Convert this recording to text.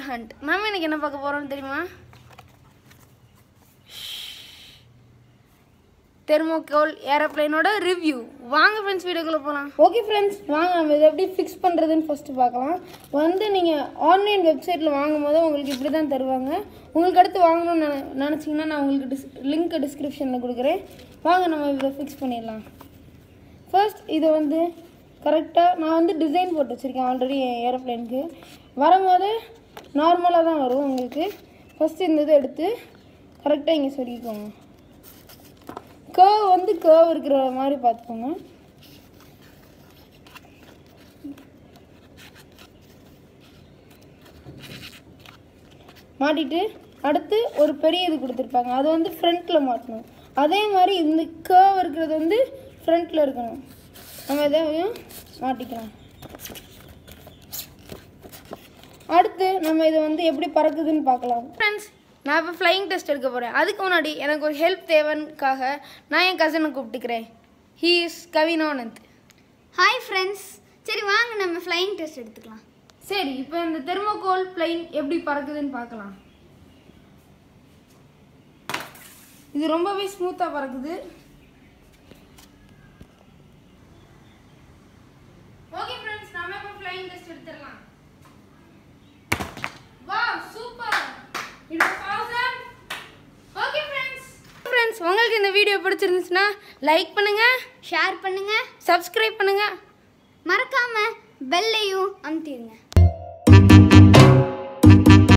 hunt ma'am இன்னைக்கு என்ன பார்க்க போகிறோம்னு தெரியுமா தெர்மோகோல் ஏரோப்ளைனோட ரிவ்யூ வாங்க ஃப்ரெண்ட்ஸ் வீடியோக்குள்ளே போகலாம் ஓகே ஃப்ரெண்ட்ஸ் வாங்க நம்ம இதை எப்படி ஃபிக்ஸ் பண்ணுறதுன்னு ஃபஸ்ட்டு பார்க்கலாம் வந்து நீங்கள் ஆன்லைன் வெப்சைட்டில் வாங்கும் போது உங்களுக்கு இப்படி தான் தருவாங்க உங்களுக்கு அடுத்து வாங்கணும்னு நினை நினச்சிங்கன்னா நான் உங்களுக்கு டிஸ் லிங்க் டிஸ்கிரிப்ஷனில் கொடுக்குறேன் வாங்க நம்ம இதை ஃபிக்ஸ் பண்ணிடலாம் ஃபர்ஸ்ட் இதை வந்து கரெக்டாக நான் வந்து டிசைன் போட்டு வச்சுருக்கேன் ஆல்ரெடி என் ஏரோப்ளைனுக்கு வரும்போது நார்மலாக தான் வரும் உங்களுக்கு ஃபஸ்ட்டு இந்த இதை எடுத்து கரெக்டாக இங்கே சொருகிக்கோங்க கேர்வ் வந்து கேர்வ் இருக்கிற மாதிரி பார்த்துக்கோங்க மாட்டிட்டு அடுத்து ஒரு பெரிய இது கொடுத்துருப்பாங்க அது வந்து ஃப்ரண்ட்டில் மாட்டணும் அதே மாதிரி இந்த கேர்வ் இருக்கிறது வந்து ஃப்ரண்ட்டில் இருக்கணும் நம்ம இதையும் மாட்டிக்கலாம் அடுத்து நம்ம இதை வந்து எப்படி பறக்குதுன்னு பார்க்கலாம் ஃப்ரெண்ட்ஸ் நான் இப்போ ஃப்ளையிங் டெஸ்ட் எடுக்க போகிறேன் அதுக்கு முன்னாடி எனக்கு ஒரு ஹெல்ப் தேவைக்காக நான் என் கசனை கூப்பிட்டுக்கிறேன் he is Kavinanand hi friends சரி வாங்க நம்ம ஃப்ளையிங் டெஸ்ட் எடுத்துக்கலாம் சரி இப்போ இந்த தெர்மோகோல் பிளைன் எப்படி பறக்குதுன்னு பார்க்கலாம் இது ரொம்பவே ஸ்மூத்தாக பறக்குது ஓகே ஃப்ரெண்ட்ஸ் நாம இப்போ ஃப்ளையிங் டெஸ்ட் எடுத்துடலாம் wow super it was awesome okay friends friends உங்களுக்கு இந்த வீடியோ பிடிச்சிருந்துச்சுன்னா லைக் பண்ணுங்க ஷேர் பண்ணுங்க சப்ஸ்கிரைப் பண்ணுங்க மறக்காம பெல்லையும் அமுத்திடுங்க